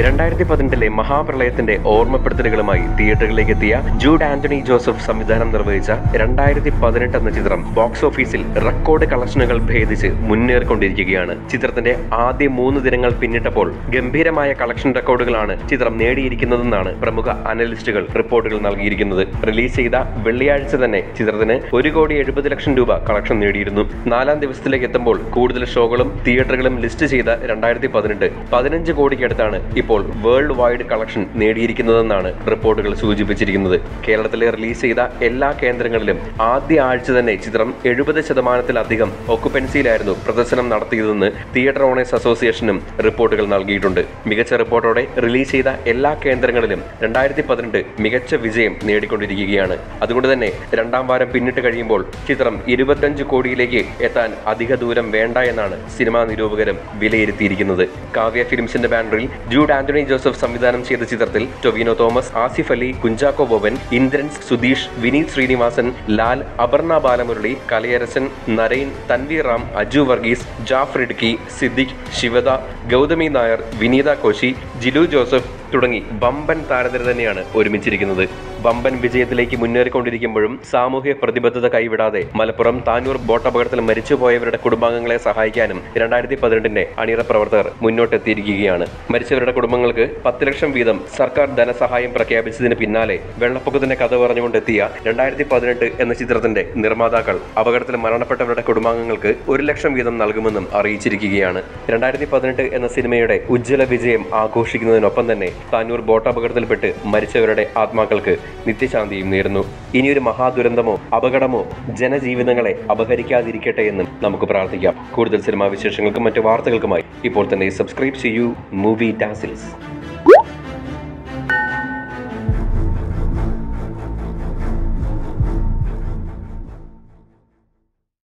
രണ്ടായിരത്തി പതിനെട്ടിലെ മഹാപ്രളയത്തിന്റെ ഓർമ്മപ്പെടുത്തലുകളുമായി തിയേറ്ററുകളിലേക്ക് എത്തിയ ജൂഡ് ആന്റണി ജോസഫ് സംവിധാനം നിർവഹിച്ച രണ്ടായിരത്തി പതിനെട്ട് എന്ന ചിത്രം ബോക്സ് ഓഫീസിൽ റെക്കോർഡ് കളക്ഷനുകൾ ഭേദിച്ച് മുന്നേറിക്കൊണ്ടിരിക്കുകയാണ് ചിത്രത്തിന്റെ ആദ്യ മൂന്ന് ദിനങ്ങൾ പിന്നിട്ടപ്പോൾ ഗംഭീരമായ കളക്ഷൻ റെക്കോർഡുകളാണ് ചിത്രം നേടിയിരിക്കുന്നതെന്നാണ് പ്രമുഖ അനലിസ്റ്റുകൾ റിപ്പോർട്ടുകൾ നൽകിയിരിക്കുന്നത് റിലീസ് ചെയ്ത വെള്ളിയാഴ്ച തന്നെ ചിത്രത്തിന് ഒരു കോടി എഴുപത് ലക്ഷം രൂപ കളക്ഷൻ നേടിയിരുന്നു നാലാം ദിവസത്തിലേക്ക് എത്തുമ്പോൾ കൂടുതൽ ഷോകളും തിയേറ്ററുകളും ലിസ്റ്റ് ചെയ്ത രണ്ടായിരത്തി പതിനെട്ട് പതിനഞ്ച് കോടിക്കടുത്താണ് ഇപ്പോൾ വേൾഡ് വൈഡ് കളക്ഷൻ നേടിയിരിക്കുന്നതെന്നാണ് റിപ്പോർട്ടുകൾ സൂചിപ്പിച്ചിരിക്കുന്നത് കേരളത്തിലെ റിലീസ് ചെയ്ത എല്ലാ കേന്ദ്രങ്ങളിലും ആദ്യ ആഴ്ച തന്നെ ചിത്രം എഴുപത് ശതമാനത്തിലധികം ഒക്കുപെൻസിയിലായിരുന്നു പ്രദർശനം നടത്തിയതെന്ന് തിയേറ്റർ ഓണേഴ്സ് അസോസിയേഷനും റിപ്പോർട്ടുകൾ നൽകിയിട്ടുണ്ട് മികച്ച റിപ്പോർട്ടോടെ റിലീസ് ചെയ്ത എല്ലാ കേന്ദ്രങ്ങളിലും രണ്ടായിരത്തി പതിനെട്ട് മികച്ച വിജയം നേടിക്കൊണ്ടിരിക്കുകയാണ് അതുകൊണ്ട് തന്നെ രണ്ടാം വാരം പിന്നിട്ട് കഴിയുമ്പോൾ ചിത്രം ഇരുപത്തഞ്ച് കോടിയിലേക്ക് എത്താൻ അധിക ദൂരം വേണ്ട എന്നാണ് സിനിമാ നിരൂപകരും വിലയിരുത്തിയിരിക്കുന്നത് കാവ്യ ഫിലിംസിന്റെ ബാനറിൽ ജൂഡ് ആന്റണി ജോസഫ് സംവിധാനം ചെയ്ത ചിത്രത്തിൽ ടൊവിനോ തോമസ് ആസിഫ് അലി കുഞ്ചാക്കോ ബോബൻ ഇന്ദ്രൻസ് സുധീഷ് വിനീത് ശ്രീനിവാസൻ ലാൽ അപർണ ബാലമുരളി കലയരസൻ നരൈൻ തൻവീർ റാം അജു വർഗീസ് ജാഫർ ഇടുക്കി സിദ്ദിഖ് ശിവദ ഗൗതമി നായർ വിനീത കോശി ജിലു ജോസഫ് തുടങ്ങി വമ്പൻ താരനിര തന്നെയാണ് ഒരുമിച്ചിരിക്കുന്നത് വമ്പൻ വിജയത്തിലേക്ക് മുന്നേറിക്കൊണ്ടിരിക്കുമ്പോഴും സാമൂഹ്യ പ്രതിബദ്ധത കൈവിടാതെ മലപ്പുറം താനൂർ ബോട്ടപകടത്തിൽ മരിച്ചുപോയവരുടെ കുടുംബാംഗങ്ങളെ സഹായിക്കാനും രണ്ടായിരത്തി പതിനെട്ടിന്റെ അണിയറ പ്രവർത്തകർ മുന്നോട്ടെത്തിയിരിക്കുകയാണ് മരിച്ചവരുടെ കുടുംബങ്ങൾക്ക് പത്ത് ലക്ഷം വീതം സർക്കാർ ധനസഹായം പ്രഖ്യാപിച്ചതിന് പിന്നാലെ വെള്ളപ്പൊക്കത്തിന്റെ കഥ പറഞ്ഞുകൊണ്ടെത്തിയ രണ്ടായിരത്തി പതിനെട്ട് എന്ന ചിത്രത്തിന്റെ നിർമ്മാതാക്കൾ അപകടത്തിൽ മരണപ്പെട്ടവരുടെ കുടുംബാംഗങ്ങൾക്ക് ഒരു ലക്ഷം വീതം നൽകുമെന്നും അറിയിച്ചിരിക്കുകയാണ് രണ്ടായിരത്തി പതിനെട്ട് എന്ന സിനിമയുടെ ഉജ്ജ്വല വിജയം ആഘോഷിക്കുന്നതിനൊപ്പം തന്നെ താനൂർ ബോട്ടപകടത്തിൽപ്പെട്ട് മരിച്ചവരുടെ ആത്മാക്കൾക്ക് നിത്യശാന്തിയും നേരുന്നു ഇനിയൊരു മഹാദുരന്തമോ അപകടമോ ജനജീവിതങ്ങളെ അപഹരിക്കാതിരിക്കട്ടെ എന്നും നമുക്ക് പ്രാർത്ഥിക്കാം കൂടുതൽ സിനിമാ വിശേഷങ്ങൾക്കും മറ്റു വാർത്തകൾക്കുമായി ഇപ്പോൾ തന്നെ സബ്സ്ക്രൈബ് ചെയ്യൂ മൂവി ടാസിൽസ്